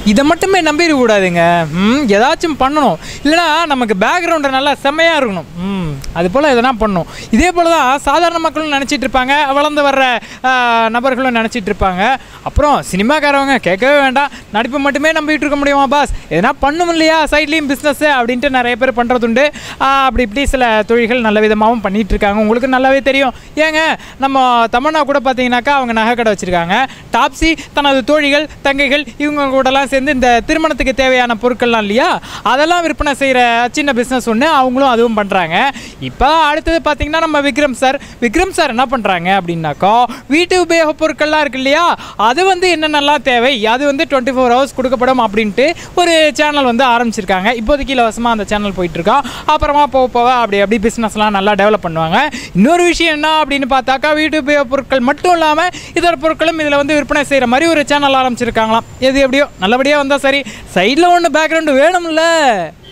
இதை மட்டுமே நம்பிட கூடாதுங்க ம் ஏதாச்சும் பண்ணணும் இல்லைனா நமக்கு பேக்ரவுண்டை நல்லா செம்மையாக இருக்கணும் ம் அது போல் எதனா பண்ணணும் இதே போல் தான் சாதாரண மக்களும் நினச்சிட்டு இருப்பாங்க வளர்ந்து வர்ற ஆ, நபர்களும் நினச்சிட்டு இருப்பாங்க அப்புறம் சினிமாக்காரவங்க கேட்கவே வேண்டாம் நடிப்பு மட்டுமே நம்பிட்டு இருக்க முடியுமா பாஸ் எதனா பண்ணும் இல்லையா சைட்லேயும் பிஸ்னஸ் அப்படின்ட்டு நிறைய பேர் பண்ணுறதுண்டு அப்படி இப்படி சில தொழில்கள் நல்ல விதமாகவும் பண்ணிட்டு இருக்காங்க உங்களுக்கு நல்லாவே தெரியும் ஏங்க நம்ம தமன்னா கூட பார்த்தீங்கன்னாக்கா அவங்க நகை கடை வச்சுருக்காங்க டாப்ஸி தனது தோழிகள் தங்கைகள் இவங்க கூடலாம் சேர்ந்து இந்த திருமணத்துக்கு தேவையான பொருட்கள்லாம் இல்லையா அதெல்லாம் விற்பனை செய்கிற சின்ன பிஸ்னஸ் ஒன்று அவங்களும் அதுவும் பண்ணுறாங்க இப்போ அடுத்தது பார்த்தீங்கன்னா நம்ம விக்ரம் சார் விக்ரம் சார் என்ன பண்ணுறாங்க அப்படின்னாக்கா வீட்டு உபயோக பொருட்கள்லாம் இருக்கு இல்லையா அது வந்து என்னென்னலாம் தேவை அது வந்து டுவெண்ட்டி ஃபோர் ஹவர்ஸ் கொடுக்கப்படும் அப்படின்ட்டு ஒரு சேனல் வந்து ஆரம்பிச்சிருக்காங்க இப்போதைக்கு இலவசமாக அந்த சேனல் போயிட்டுருக்கோம் அப்புறமா போக போக அப்படி அப்படி பிஸ்னஸ்லாம் நல்லா டெவலப் பண்ணுவாங்க இன்னொரு விஷயம் என்ன அப்படின்னு பார்த்தாக்கா வீட்டு உபயோக பொருட்கள் மட்டும் இல்லாமல் இதர பொருட்களும் இதில் வந்து விற்பனை செய்கிற மாதிரி ஒரு சேனல் ஆரம்பிச்சிருக்காங்களாம் எது எப்படியோ நல்லபடியாக வந்தால் சரி சைடில் ஒன்று பேக்ரவுண்டு வேணும்ல